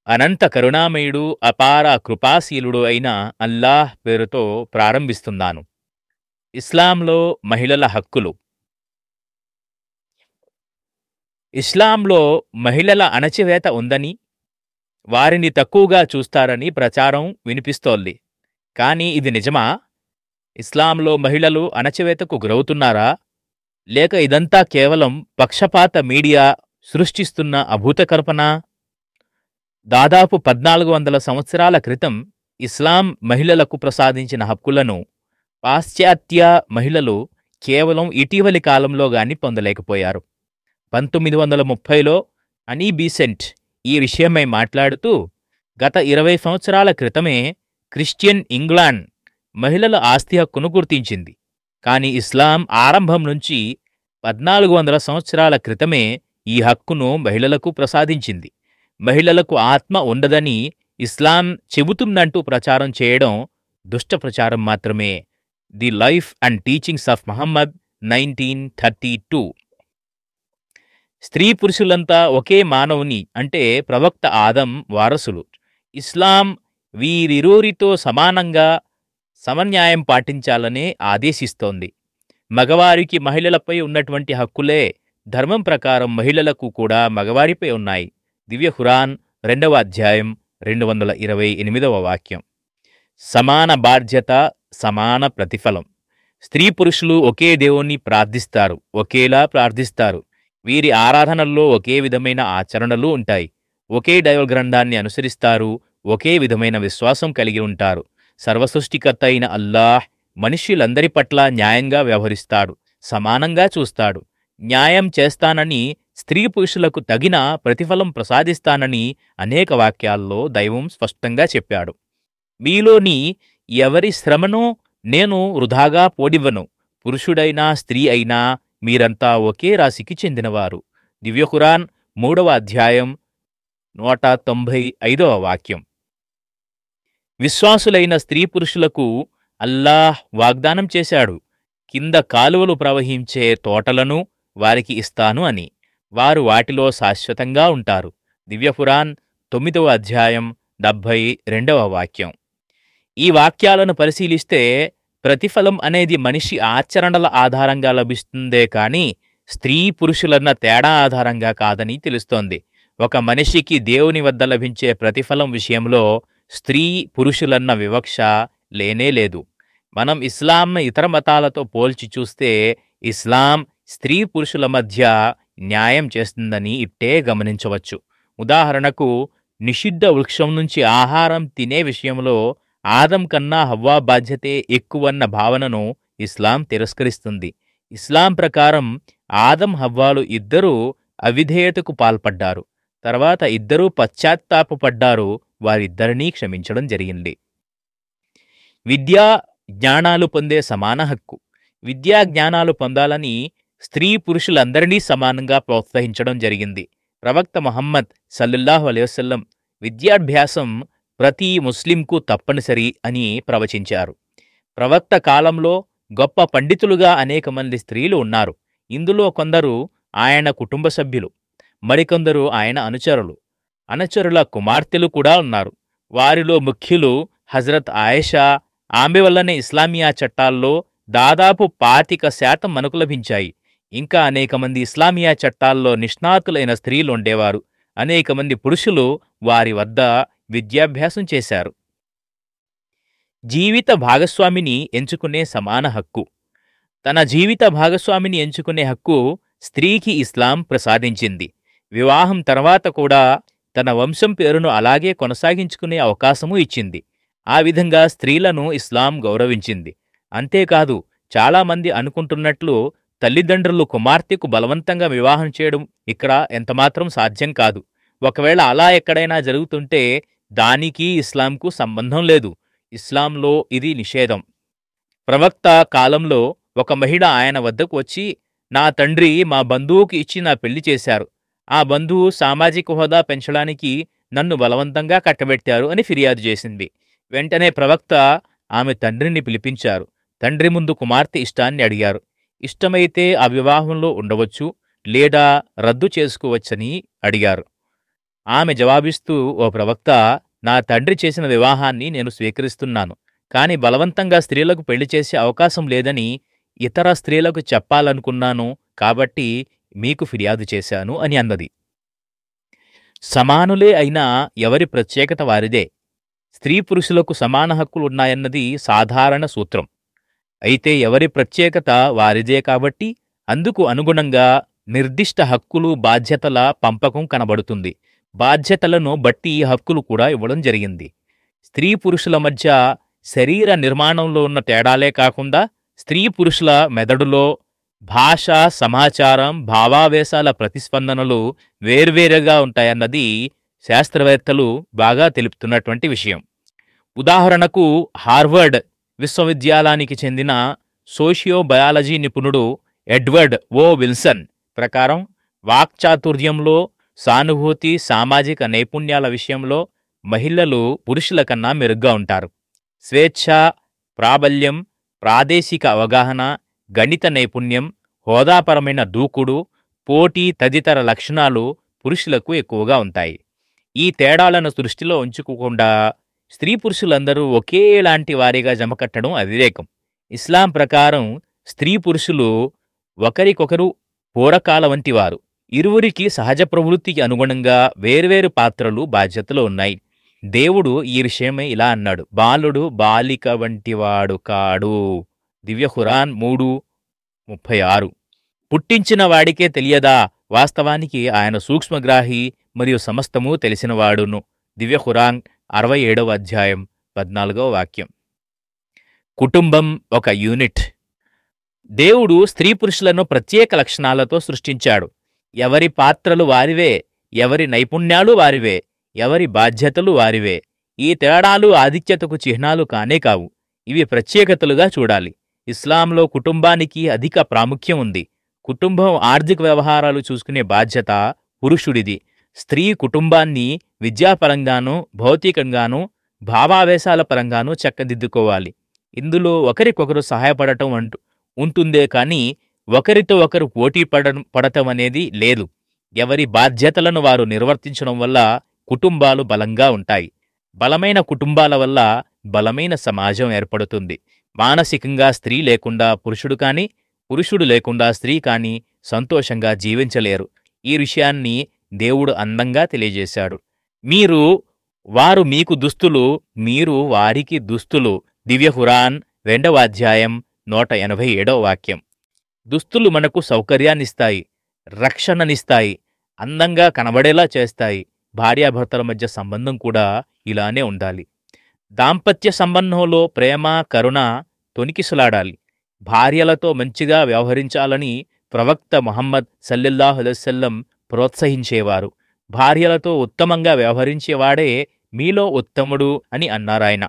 అనంత కరుణామయుడు అపార కృపాశీలుడు అయిన అల్లాహ్ పేరుతో ప్రారంభిస్తున్నాను ఇస్లాంలో మహిళల హక్కులు ఇస్లాంలో మహిళల అణచివేత ఉందని వారిని తక్కువగా చూస్తారని ప్రచారం వినిపిస్తోంది కానీ ఇది నిజమా ఇస్లాంలో మహిళలు అణచివేతకు గురవుతున్నారా లేక ఇదంతా కేవలం పక్షపాత మీడియా సృష్టిస్తున్న అభూత కల్పన దాదాపు పద్నాలుగు వందల సంవత్సరాల క్రితం ఇస్లాం మహిళలకు ప్రసాదించిన హక్కులను పాశ్చాత్య మహిళలు కేవలం ఇటీవలి కాలంలో గాని పొందలేకపోయారు పంతొమ్మిది వందల ముప్పైలో అనీ బీసెంట్ ఈ విషయమై మాట్లాడుతూ గత ఇరవై సంవత్సరాల క్రితమే క్రిస్టియన్ ఇంగ్లాండ్ మహిళల ఆస్తి హక్కును గుర్తించింది కాని ఇస్లాం ఆరంభం నుంచి పద్నాలుగు వందల సంవత్సరాల క్రితమే ఈ హక్కును మహిళలకు ప్రసాదించింది మహిళలకు ఆత్మ ఉండదని ఇస్లాం చెబుతుందంటూ ప్రచారం చేయడం దుష్ట ప్రచారం మాత్రమే the life and teachings of Muhammad nineteen thirty two స్త్రీ పురుషులంతా ఒకే మానవుని అంటే ప్రవక్త ఆదం వారసులు ఇస్లాం వీరిరువురితో సమానంగా సమన్యాయం పాటించాలనే ఆదేశిస్తోంది మగవారికి మహిళలపై ఉన్నటువంటి హక్కులే ధర్మం ప్రకారం మహిళలకు కూడా మగవారిపై ఉన్నాయి దివ్య ఖురాన్ రెండవ అధ్యాయం రెండు వందల ఇరవై ఎనిమిదవ వాక్యం సమాన బాధ్యత సమాన ప్రతిఫలం స్త్రీ పురుషులు ఒకే దేవుణ్ణి ప్రార్థిస్తారు ఒకేలా ప్రార్థిస్తారు వీరి ఆరాధనల్లో ఒకే విధమైన ఆచరణలు ఉంటాయి ఒకే దైవ గ్రంథాన్ని అనుసరిస్తారు ఒకే విధమైన విశ్వాసం కలిగి ఉంటారు సర్వసృష్టికర్త అయిన అల్లాహ్ మనుష్యులందరి పట్ల న్యాయంగా వ్యవహరిస్తాడు సమానంగా చూస్తాడు న్యాయం చేస్తానని స్త్రీ పురుషులకు తగిన ప్రతిఫలం ప్రసాదిస్తానని అనేక వాక్యాల్లో దైవం స్పష్టంగా చెప్పాడు మీలోని ఎవరి శ్రమను నేను వృధాగా పోడివ్వను పురుషుడైనా స్త్రీ అయినా మీరంతా ఒకే రాశికి చెందినవారు దివ్యఖురాన్ మూడవ అధ్యాయం నూట తొంభై ఐదవ వాక్యం విశ్వాసులైన స్త్రీ పురుషులకు అల్లాహ్ వాగ్దానం చేశాడు కింద కాలువలు ప్రవహించే తోటలను వారికి ఇస్తాను అని వారు వాటిలో శాశ్వతంగా ఉంటారు దివ్యపురాన్ తొమ్మిదవ అధ్యాయం డెబ్భై రెండవ వాక్యం ఈ వాక్యాలను పరిశీలిస్తే ప్రతిఫలం అనేది మనిషి ఆచరణల ఆధారంగా లభిస్తుందే కాని స్త్రీ పురుషులన్న తేడా ఆధారంగా కాదని తెలుస్తోంది ఒక మనిషికి దేవుని వద్ద లభించే ప్రతిఫలం విషయంలో స్త్రీ పురుషులన్న వివక్ష లేనే లేదు మనం ఇస్లాంను ఇతర మతాలతో పోల్చి చూస్తే ఇస్లాం స్త్రీ పురుషుల మధ్య న్యాయం చేస్తుందని ఇట్టే గమనించవచ్చు ఉదాహరణకు నిషిద్ధ వృక్షం నుంచి ఆహారం తినే విషయంలో ఆదం కన్నా హవ్వా బాధ్యతే ఎక్కువన్న భావనను ఇస్లాం తిరస్కరిస్తుంది ఇస్లాం ప్రకారం ఆదం హవ్వాలు ఇద్దరూ అవిధేయతకు పాల్పడ్డారు తర్వాత ఇద్దరూ పశ్చాత్తాపపడ్డారు వారిద్దరినీ క్షమించడం జరిగింది విద్యా జ్ఞానాలు పొందే సమాన హక్కు విద్యా జ్ఞానాలు పొందాలని స్త్రీ పురుషులందరినీ సమానంగా ప్రోత్సహించడం జరిగింది ప్రవక్త మహమ్మద్ సల్లల్లాహు అలైవసం విద్యాభ్యాసం ప్రతి ముస్లింకు తప్పనిసరి అని ప్రవచించారు ప్రవక్త కాలంలో గొప్ప పండితులుగా అనేక మంది స్త్రీలు ఉన్నారు ఇందులో కొందరు ఆయన కుటుంబ సభ్యులు మరికొందరు ఆయన అనుచరులు అనుచరుల కుమార్తెలు కూడా ఉన్నారు వారిలో ముఖ్యులు హజరత్ ఆయేషా ఆమె వల్లనే ఇస్లామియా చట్టాల్లో దాదాపు పాతిక శాతం మనకు లభించాయి ఇంకా అనేక మంది ఇస్లామియా చట్టాల్లో నిష్ణాతులైన స్త్రీలు ఉండేవారు అనేక మంది పురుషులు వారి వద్ద విద్యాభ్యాసం చేశారు జీవిత భాగస్వామిని ఎంచుకునే సమాన హక్కు తన జీవిత భాగస్వామిని ఎంచుకునే హక్కు స్త్రీకి ఇస్లాం ప్రసాదించింది వివాహం తర్వాత కూడా తన వంశం పేరును అలాగే కొనసాగించుకునే అవకాశము ఇచ్చింది ఆ విధంగా స్త్రీలను ఇస్లాం గౌరవించింది అంతేకాదు చాలామంది అనుకుంటున్నట్లు తల్లిదండ్రులు కుమార్తెకు బలవంతంగా వివాహం చేయడం ఇక్కడ ఎంతమాత్రం సాధ్యం కాదు ఒకవేళ అలా ఎక్కడైనా జరుగుతుంటే దానికి ఇస్లాంకు సంబంధం లేదు ఇస్లాంలో ఇది నిషేధం ప్రవక్త కాలంలో ఒక మహిళ ఆయన వద్దకు వచ్చి నా తండ్రి మా బంధువుకి ఇచ్చి నా పెళ్లి చేశారు ఆ బంధువు సామాజిక హోదా పెంచడానికి నన్ను బలవంతంగా కట్టబెట్టారు అని ఫిర్యాదు చేసింది వెంటనే ప్రవక్త ఆమె తండ్రిని పిలిపించారు తండ్రి ముందు కుమార్తె ఇష్టాన్ని అడిగారు ఇష్టమైతే ఆ వివాహంలో ఉండవచ్చు లేదా రద్దు చేసుకోవచ్చని అడిగారు ఆమె జవాబిస్తూ ఓ ప్రవక్త నా తండ్రి చేసిన వివాహాన్ని నేను స్వీకరిస్తున్నాను కాని బలవంతంగా స్త్రీలకు పెళ్లి చేసే అవకాశం లేదని ఇతర స్త్రీలకు చెప్పాలనుకున్నాను కాబట్టి మీకు ఫిర్యాదు చేశాను అని అన్నది సమానులే అయినా ఎవరి ప్రత్యేకత వారిదే స్త్రీ పురుషులకు సమాన హక్కులు ఉన్నాయన్నది సాధారణ సూత్రం అయితే ఎవరి ప్రత్యేకత వారిదే కాబట్టి అందుకు అనుగుణంగా నిర్దిష్ట హక్కులు బాధ్యతల పంపకం కనబడుతుంది బాధ్యతలను బట్టి హక్కులు కూడా ఇవ్వడం జరిగింది స్త్రీ పురుషుల మధ్య శరీర నిర్మాణంలో ఉన్న తేడాలే కాకుండా స్త్రీ పురుషుల మెదడులో భాష సమాచారం భావావేశాల ప్రతిస్పందనలు వేర్వేరుగా ఉంటాయన్నది శాస్త్రవేత్తలు బాగా తెలుపుతున్నటువంటి విషయం ఉదాహరణకు హార్వర్డ్ విశ్వవిద్యాలయానికి చెందిన సోషియోబయాలజీ నిపుణుడు ఎడ్వర్డ్ ఓ విల్సన్ ప్రకారం వాక్చాతుర్యంలో సానుభూతి సామాజిక నైపుణ్యాల విషయంలో మహిళలు పురుషుల కన్నా మెరుగ్గా ఉంటారు స్వేచ్ఛ ప్రాబల్యం ప్రాదేశిక అవగాహన గణిత నైపుణ్యం హోదాపరమైన దూకుడు పోటీ తదితర లక్షణాలు పురుషులకు ఎక్కువగా ఉంటాయి ఈ తేడాలను దృష్టిలో ఉంచుకోకుండా స్త్రీ పురుషులందరూ ఒకేలాంటి వారిగా జమకట్టడం అవివేకం ఇస్లాం ప్రకారం స్త్రీ పురుషులు ఒకరికొకరు పూరకాల వంటి వారు ఇరువురికి సహజ ప్రవృత్తికి అనుగుణంగా వేర్వేరు పాత్రలు బాధ్యతలు ఉన్నాయి దేవుడు ఈ విషయమై ఇలా అన్నాడు బాలుడు బాలిక వంటివాడు కాడు దివ్య ఖురాన్ మూడు ముప్పై ఆరు పుట్టించిన వాడికే తెలియదా వాస్తవానికి ఆయన సూక్ష్మగ్రాహి మరియు సమస్తము తెలిసినవాడును దివ్య ఖురాన్ అరవై ఏడవ అధ్యాయం పద్నాలుగవ వాక్యం కుటుంబం ఒక యూనిట్ దేవుడు స్త్రీ పురుషులను ప్రత్యేక లక్షణాలతో సృష్టించాడు ఎవరి పాత్రలు వారివే ఎవరి నైపుణ్యాలు వారివే ఎవరి బాధ్యతలు వారివే ఈ తేడాలు ఆధిక్యతకు చిహ్నాలు కానే కావు ఇవి ప్రత్యేకతలుగా చూడాలి ఇస్లాంలో కుటుంబానికి అధిక ప్రాముఖ్యం ఉంది కుటుంబం ఆర్థిక వ్యవహారాలు చూసుకునే బాధ్యత పురుషుడిది స్త్రీ కుటుంబాన్ని విద్యాపరంగానూ భౌతికంగానూ భావావేశాల పరంగానూ చక్కదిద్దుకోవాలి ఇందులో ఒకరికొకరు సహాయపడటం అంటూ ఉంటుందే కానీ ఒకరితో ఒకరు పోటీ పడడం పడటం అనేది లేదు ఎవరి బాధ్యతలను వారు నిర్వర్తించడం వల్ల కుటుంబాలు బలంగా ఉంటాయి బలమైన కుటుంబాల వల్ల బలమైన సమాజం ఏర్పడుతుంది మానసికంగా స్త్రీ లేకుండా పురుషుడు కాని పురుషుడు లేకుండా స్త్రీ కాని సంతోషంగా జీవించలేరు ఈ విషయాన్ని దేవుడు అందంగా తెలియజేశాడు మీరు వారు మీకు దుస్తులు మీరు వారికి దుస్తులు దివ్య హురాన్ రెండవ అధ్యాయం నూట ఎనభై ఏడవ వాక్యం దుస్తులు మనకు సౌకర్యాన్నిస్తాయి రక్షణనిస్తాయి అందంగా కనబడేలా చేస్తాయి భార్యాభర్తల మధ్య సంబంధం కూడా ఇలానే ఉండాలి దాంపత్య సంబంధంలో ప్రేమ కరుణ తొనికిసలాడాలి భార్యలతో మంచిగా వ్యవహరించాలని ప్రవక్త మొహమ్మద్ సల్లెల్లాహు అలైవల్లం ప్రోత్సహించేవారు భార్యలతో ఉత్తమంగా వ్యవహరించేవాడే మీలో ఉత్తముడు అని అన్నారాయన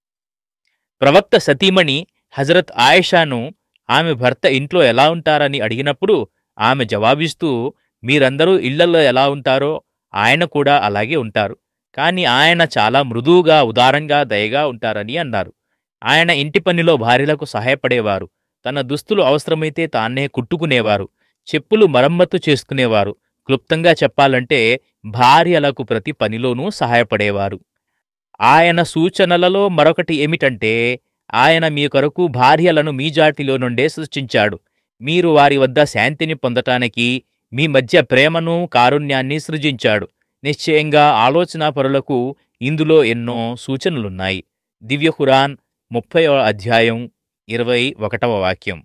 ప్రవక్త సతీమణి హజరత్ ఆయేషాను ఆమె భర్త ఇంట్లో ఎలా ఉంటారని అడిగినప్పుడు ఆమె జవాబిస్తూ మీరందరూ ఇళ్లలో ఎలా ఉంటారో ఆయన కూడా అలాగే ఉంటారు కాని ఆయన చాలా మృదువుగా ఉదారంగా దయగా ఉంటారని అన్నారు ఆయన ఇంటి పనిలో భార్యలకు సహాయపడేవారు తన దుస్తులు అవసరమైతే తానే కుట్టుకునేవారు చెప్పులు మరమ్మతు చేసుకునేవారు క్లుప్తంగా చెప్పాలంటే భార్యలకు ప్రతి పనిలోనూ సహాయపడేవారు ఆయన సూచనలలో మరొకటి ఏమిటంటే ఆయన మీ కొరకు భార్యలను మీ జాతిలో నుండే సృష్టించాడు మీరు వారి వద్ద శాంతిని పొందటానికి మీ మధ్య ప్రేమను కారుణ్యాన్ని సృజించాడు నిశ్చయంగా ఆలోచనాపరులకు ఇందులో ఎన్నో సూచనలున్నాయి దివ్య ఖురాన్ ముప్పై అధ్యాయం ఇరవై ఒకటవ వాక్యం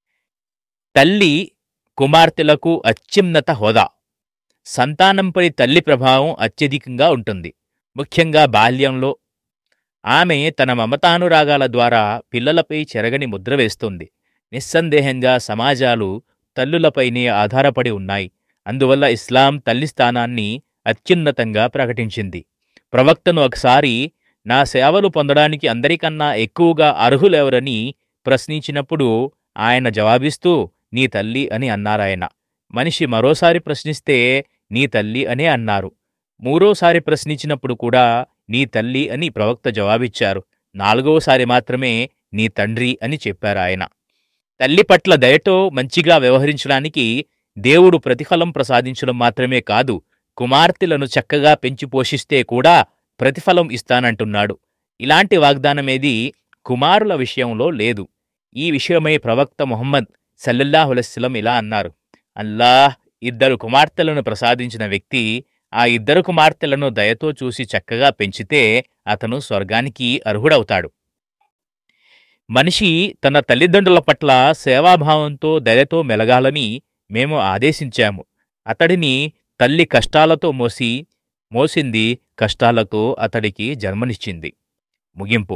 తల్లి కుమార్తెలకు అత్యున్నత హోదా సంతానంపై తల్లి ప్రభావం అత్యధికంగా ఉంటుంది ముఖ్యంగా బాల్యంలో ఆమె తన మమతానురాగాల ద్వారా పిల్లలపై చెరగని ముద్ర వేస్తుంది నిస్సందేహంగా సమాజాలు తల్లులపైనే ఆధారపడి ఉన్నాయి అందువల్ల ఇస్లాం తల్లి స్థానాన్ని అత్యున్నతంగా ప్రకటించింది ప్రవక్తను ఒకసారి నా సేవలు పొందడానికి అందరికన్నా ఎక్కువగా అర్హులెవరని ప్రశ్నించినప్పుడు ఆయన జవాబిస్తూ నీ తల్లి అని అన్నారాయన మనిషి మరోసారి ప్రశ్నిస్తే నీ తల్లి అనే అన్నారు మూడోసారి ప్రశ్నించినప్పుడు కూడా నీ తల్లి అని ప్రవక్త జవాబిచ్చారు నాలుగవసారి మాత్రమే నీ తండ్రి అని చెప్పారు ఆయన తల్లి పట్ల దయతో మంచిగా వ్యవహరించడానికి దేవుడు ప్రతిఫలం ప్రసాదించడం మాత్రమే కాదు కుమార్తెలను చక్కగా పెంచి పోషిస్తే కూడా ప్రతిఫలం ఇస్తానంటున్నాడు ఇలాంటి వాగ్దానమేది కుమారుల విషయంలో లేదు ఈ విషయమై ప్రవక్త ముహమ్మద్ సల్లల్లాహులస్లం ఇలా అన్నారు అల్లాహ్ ఇద్దరు కుమార్తెలను ప్రసాదించిన వ్యక్తి ఆ ఇద్దరు కుమార్తెలను దయతో చూసి చక్కగా పెంచితే అతను స్వర్గానికి అర్హుడవుతాడు మనిషి తన తల్లిదండ్రుల పట్ల సేవాభావంతో దయతో మెలగాలని మేము ఆదేశించాము అతడిని తల్లి కష్టాలతో మోసి మోసింది కష్టాలతో అతడికి జన్మనిచ్చింది ముగింపు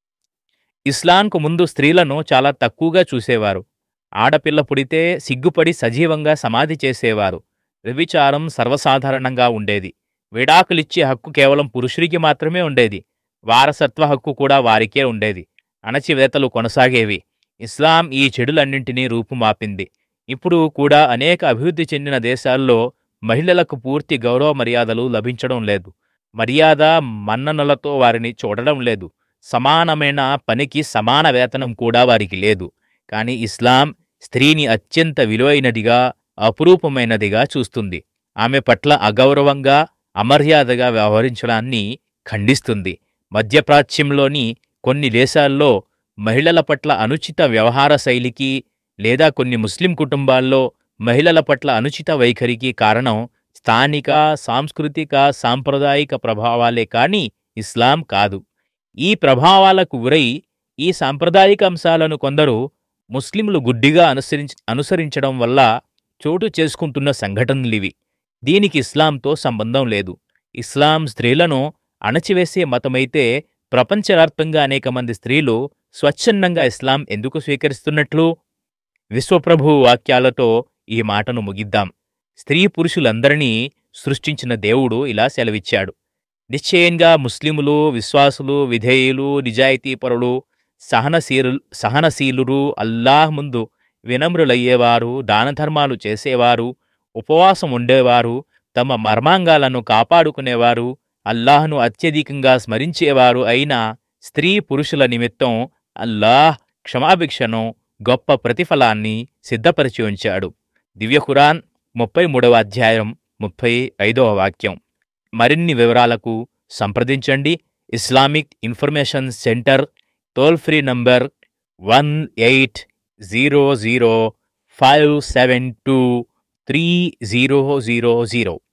ఇస్లాంకు ముందు స్త్రీలను చాలా తక్కువగా చూసేవారు ఆడపిల్ల పుడితే సిగ్గుపడి సజీవంగా సమాధి చేసేవారు వ్యభిచారం సర్వసాధారణంగా ఉండేది విడాకులిచ్చే హక్కు కేవలం పురుషుడికి మాత్రమే ఉండేది వారసత్వ హక్కు కూడా వారికే ఉండేది అణచివేతలు కొనసాగేవి ఇస్లాం ఈ చెడులన్నింటినీ రూపుమాపింది ఇప్పుడు కూడా అనేక అభివృద్ధి చెందిన దేశాల్లో మహిళలకు పూర్తి గౌరవ మర్యాదలు లభించడం లేదు మర్యాద మన్ననలతో వారిని చూడడం లేదు సమానమైన పనికి సమాన వేతనం కూడా వారికి లేదు కానీ ఇస్లాం స్త్రీని అత్యంత విలువైనదిగా అపురూపమైనదిగా చూస్తుంది ఆమె పట్ల అగౌరవంగా అమర్యాదగా వ్యవహరించడాన్ని ఖండిస్తుంది మధ్యప్రాచ్యంలోని కొన్ని దేశాల్లో మహిళల పట్ల అనుచిత వ్యవహార శైలికి లేదా కొన్ని ముస్లిం కుటుంబాల్లో మహిళల పట్ల అనుచిత వైఖరికి కారణం స్థానిక సాంస్కృతిక సాంప్రదాయిక ప్రభావాలే కాని ఇస్లాం కాదు ఈ ప్రభావాలకు గురై ఈ సాంప్రదాయిక అంశాలను కొందరు ముస్లింలు గుడ్డిగా అనుసరించ అనుసరించడం వల్ల చోటు చేసుకుంటున్న సంఘటనలివి దీనికి ఇస్లాంతో సంబంధం లేదు ఇస్లాం స్త్రీలను అణచివేసే మతమైతే ప్రపంచవ్యాప్తంగా అనేక మంది స్త్రీలు స్వచ్ఛందంగా ఇస్లాం ఎందుకు స్వీకరిస్తున్నట్లు విశ్వప్రభు వాక్యాలతో ఈ మాటను ముగిద్దాం స్త్రీ పురుషులందరినీ సృష్టించిన దేవుడు ఇలా సెలవిచ్చాడు నిశ్చయంగా ముస్లిములు విశ్వాసులు విధేయులు నిజాయితీపరులు సహనశీలు సహనశీలురు అల్లాహ్ ముందు వినమ్రులయ్యేవారు దానధర్మాలు చేసేవారు ఉపవాసం ఉండేవారు తమ మర్మాంగాలను కాపాడుకునేవారు అల్లాహ్ను అత్యధికంగా స్మరించేవారు అయిన స్త్రీ పురుషుల నిమిత్తం అల్లాహ్ క్షమాభిక్షను గొప్ప ప్రతిఫలాన్ని సిద్ధపరిచి ఉంచాడు దివ్య ఖురాన్ ముప్పై మూడవ అధ్యాయం ముప్పై ఐదవ వాక్యం మరిన్ని వివరాలకు సంప్రదించండి Islamic information centre toll free number one eight zero zero five seven two three zero zero zero